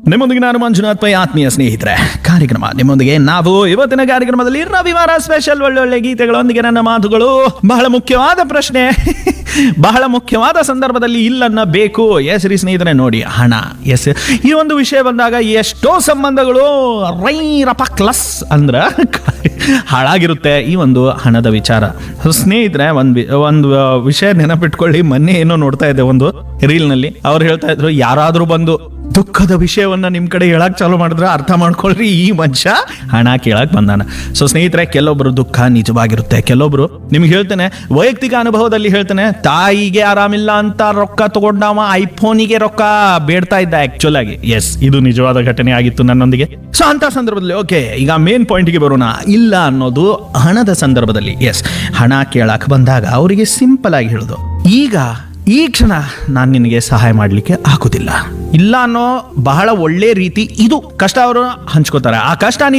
ನಿಮ್ಮೊಂದಿಗೆ ನಾನು ಮಂಜುನಾಥ್ ಪೈ ಆತ್ಮೀಯ ಸ್ನೇಹಿತರೆ ಕಾರ್ಯಕ್ರಮ ನಿಮ್ಮೊಂದಿಗೆ ನಾವು ಇವತ್ತಿನ ಕಾರ್ಯಕ್ರಮದಲ್ಲಿ ರವಿವಾರ ಸ್ಪೆಷಲ್ ಒಳ್ಳೊಳ್ಳೆ ಗೀತೆಗಳೊಂದಿಗೆ ನನ್ನ ಮಾತುಗಳು ಬಹಳ ಮುಖ್ಯವಾದ ಪ್ರಶ್ನೆ ಬಹಳ ಮುಖ್ಯವಾದ ಸಂದರ್ಭದಲ್ಲಿ ಇಲ್ಲನ್ನ ಬೇಕು ಎಸ್ ರೀ ಸ್ನೇಹಿತರೆ ನೋಡಿ ಹಣ ಎಸ್ ಈ ಒಂದು ವಿಷಯ ಬಂದಾಗ ಎಷ್ಟೋ ಸಂಬಂಧಗಳು ರೈರಪ ಕ್ಲಸ್ ಅಂದ್ರ ಹಾಳಾಗಿರುತ್ತೆ ಈ ಒಂದು ಹಣದ ವಿಚಾರ So, ಸ್ನೇಹಿತರೆ ಒಂದು ಒಂದು ವಿಷಯ ನೆನಪಿಟ್ಕೊಳ್ಳಿ ಮೊನ್ನೆ ಏನೋ ನೋಡ್ತಾ ಇದ್ದೆ ಒಂದು ರೀಲ್ನಲ್ಲಿ ಅವ್ರು ಹೇಳ್ತಾ ಇದ್ರು ಯಾರಾದ್ರೂ ಬಂದು ದುಃಖದ ವಿಷಯವನ್ನ ನಿಮ್ ಕಡೆ ಹೇಳಕ್ ಚಾಲು ಮಾಡಿದ್ರೆ ಅರ್ಥ ಮಾಡ್ಕೊಳ್ರಿ ಈ ಮನುಷ್ಯ ಹಣ ಕೇಳಕ್ ಬಂದಾನ ಸೊ ಸ್ನೇಹಿತರೆ ಕೆಲವೊಬ್ರು ದುಃಖ ನಿಜವಾಗಿರುತ್ತೆ ಕೆಲವೊಬ್ರು ನಿಮ್ಗೆ ಹೇಳ್ತೇನೆ ವೈಯಕ್ತಿಕ ಅನುಭವದಲ್ಲಿ ಹೇಳ್ತೇನೆ ತಾಯಿಗೆ ಆರಾಮಿಲ್ಲ ಅಂತ ರೊಕ್ಕ ತಗೊಂಡವ ಐಫೋನಿಗೆ ರೊಕ್ಕ ಬೇಡ್ತಾ ಇದ್ದ ಆಕ್ಚುಲ್ ಆಗಿ ಎಸ್ ಇದು ನಿಜವಾದ ಘಟನೆ ಆಗಿತ್ತು ನನ್ನೊಂದಿಗೆ ಸೊ ಅಂತ ಸಂದರ್ಭದಲ್ಲಿ ಓಕೆ ಈಗ ಮೇನ್ ಪಾಯಿಂಟ್ಗೆ ಬರೋಣ ಇಲ್ಲ ಅನ್ನೋದು ಹಣದ ಸಂದರ್ಭದಲ್ಲಿ ಎಸ್ ಹಣ ಕೇಳಕ್ ಬಂದಾಗ ಅವರಿಗೆ ಸಿಂಪಲ್ ಆಗಿ ಹೇಳೋದು ಈಗ ಈ ಕ್ಷಣ ನಾನು ನಿನಗೆ ಸಹಾಯ ಮಾಡಲಿಕ್ಕೆ ಆಗುದಿಲ್ಲ ಇಲ್ಲ ಅನ್ನೋ ಬಹಳ ಒಳ್ಳೆ ರೀತಿ ಇದು ಕಷ್ಟ ಅವರು ಹಂಚ್ಕೋತಾರೆ ಆ ಕಷ್ಟ ನೀ